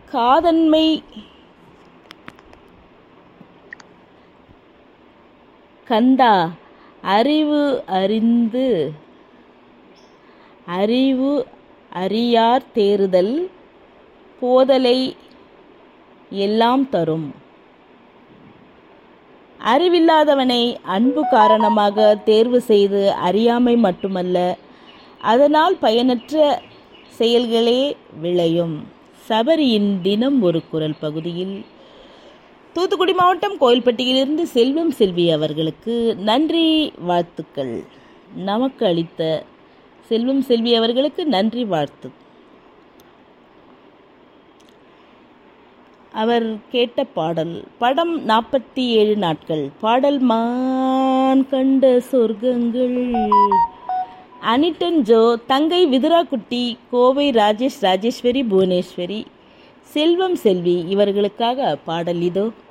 காதன்மை கந்தா அறிவு அறிந்து அறிவு அறியார் தேறுதல் போதலை எல்லாம் தரும் அறிவில்லாதவனை அன்பு காரணமாக தேர்வு செய்து அறியாமை மட்டுமல்ல அதனால் பயனற்ற செயல்களே விளையும் சபரியின் தினம் ஒரு குரல் பகுதியில் தூத்துக்குடி மாவட்டம் கோயில்பட்டியிலிருந்து செல்வம் செல்வி அவர்களுக்கு நன்றி வாழ்த்துக்கள் நமக்கு அளித்த செல்வம் செல்வி அவர்களுக்கு நன்றி வாழ்த்து அவர் கேட்ட பாடல் படம் நாற்பத்தி ஏழு நாட்கள் பாடல் மான் கண்ட சொர்க்கங்கள் அனிட்டன் ஜோ தங்கை விதுராக்குட்டி கோவை ராஜேஷ் ராஜேஸ்வரி புவனேஸ்வரி செல்வம் செல்வி இவர்களுக்காக பாடல் இதோ